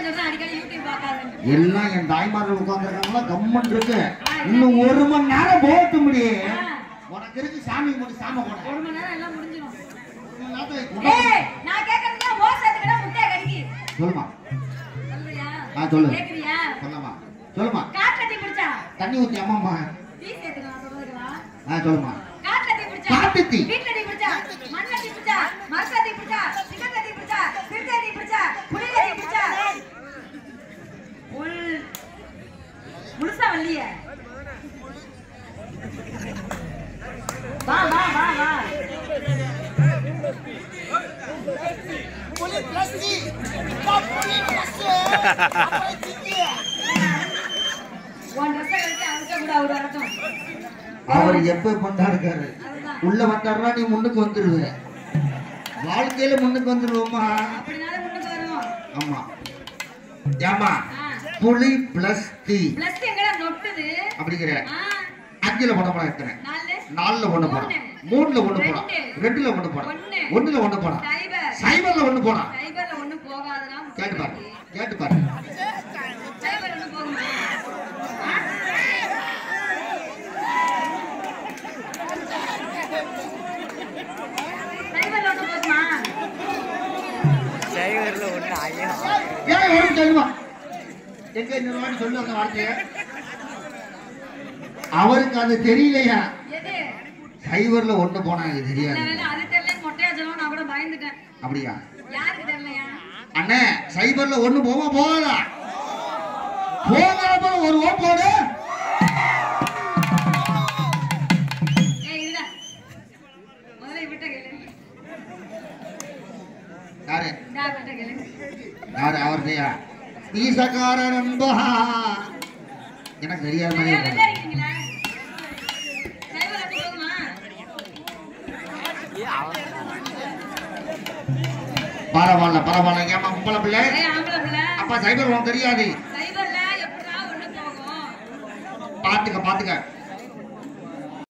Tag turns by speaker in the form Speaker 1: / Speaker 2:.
Speaker 1: சொல்றேன் அடிக்கடி யூடியூப் பார்க்காதன்னு
Speaker 2: எல்லாம் என் தாய்மார்கள் உட்காந்துருக்காங்களா கம்மன் இருக்கு இன்னும் ஒரு மணி நேரம் போட்டு முடியும் உனக்கு இருக்கு சாமி முடி சாம கூட
Speaker 1: ஒரு மணி நேரம் எல்லாம் முடிஞ்சிடும்
Speaker 2: எல்லாத்தையும்
Speaker 1: ஏய் நான் கேட்கறதுக்கு ஓ சேர்த்துக்கிட்டா முட்டையை கடிக்கி
Speaker 2: சொல்லுமா
Speaker 1: சொல்றியா
Speaker 2: ஆ, சொல்லு.
Speaker 1: கேக்குறியா
Speaker 2: சொல்லமா சொல்லுமா
Speaker 1: காட்டுல தீ பிடிச்சா
Speaker 2: தண்ணி ஊத்தி அம்மாம்மா
Speaker 1: தீ சேர்த்துக்கலாம் சொல்றதுங்களா
Speaker 2: ஆ சொல்லுமா
Speaker 1: காட்டுல தீ பிடிச்சா
Speaker 2: காட்டு தீ.
Speaker 1: வீட்டுல தீ பிடிச்சா மண்ணுல தீ பிடிச்சா மரத்துல தீ பிடிச்சா சிங்கத்துல தீ பிடிச்சா சிறுத்தை தீ பிடிச்சா புலில தீ பிடிச்சா உள் முழுசா வரலையே வா வா வா வா
Speaker 3: புலி பிளஸ் புலி பிளஸ்
Speaker 1: உன் ட்ரெஸ்ஸை கழிச்சு அவர்கிட்ட கூட அவர் வரட்டும்
Speaker 2: அவர் எப்ப பண்ணா இருக்காரு
Speaker 1: அதுதான்
Speaker 2: உள்ள வந்தாருன்னா நீ முன்னுக்கு வந்துருவ வாழ்க்கையில முன்னுக்கு வந்துருவோமா
Speaker 1: அப்படினாலும் முன்னுக்கு வரும்
Speaker 2: ஆமா ஏமா
Speaker 1: ஆ
Speaker 2: புலி பிளஸ் தீ
Speaker 1: பிளஸ் எங்கடா நொட்டுது
Speaker 2: அப்படிங்கிற
Speaker 1: ஆ
Speaker 2: அஞ்சுல பண்ண போனா எத்தனை
Speaker 1: நாலு
Speaker 2: நாலுல ஒண்ணு போனா மூணுல ஒண்ணு போனா ரெண்டுல ஒண்ணு போனா
Speaker 1: ஒண்ணு.
Speaker 2: ஒண்ணுல ஒண்ணு போனா
Speaker 1: சைபர்
Speaker 2: சைபர்ல ஒண்ணு போனா
Speaker 1: சைபர்ல ஒண்ணு போகாதுன்னா
Speaker 2: கேட்டு பாரு கேட்டு பாரு
Speaker 1: சைபர் ஒண்ணு போகுமா ஆ? சைபர்ல ஒண்ணு போகுமா
Speaker 4: சைவர்ல ஒண்ணு ஐயோ
Speaker 2: ஏன் ஒரு சொல்லுமா எங்க இன்னொரு வாட்டி சொல்லு அந்த வார்த்தைய அவருக்கு அது தெரியலையா
Speaker 1: எது
Speaker 2: சைபர்ல ஒண்ணு போனா எனக்கு
Speaker 1: இல்ல,
Speaker 2: தெரியாது
Speaker 1: இல்ல, அது தெரியல மொட்டையா சொல்லுவோம் நான் கூட பயந்துட்டேன்
Speaker 2: அப்படியா
Speaker 1: யாருக்கு தெரியலையா
Speaker 2: அண்ணே சைபர்ல ஒண்ணு போமா போகாதா போகாத ஒரு ஓ போடு
Speaker 1: ஏய் இருடா முதல்ல இவட்ட கேளு
Speaker 2: யாரு
Speaker 1: இந்தா இவட்ட கேளு
Speaker 2: யாரு அவர்தையா ஈசக்கார நண்பா எனக்கு தெரியாத மாதிரி
Speaker 1: நிறைய
Speaker 2: இருக்கு.
Speaker 1: வெள்ளை இருக்கீங்களா சைபர் ஒண்ணு போகுமா
Speaker 2: பரவாயில்ல பரவாயில்ல ஏமா உங்களை பிள்ளை
Speaker 1: ஏய் ஆம்பளை பிள்ளை
Speaker 2: அப்பா சைபர் உனக்கு தெரியாது
Speaker 1: சைபர்ல எப்படா ஒண்ணு போகும்
Speaker 2: பாத்துக்க பாத்துக்க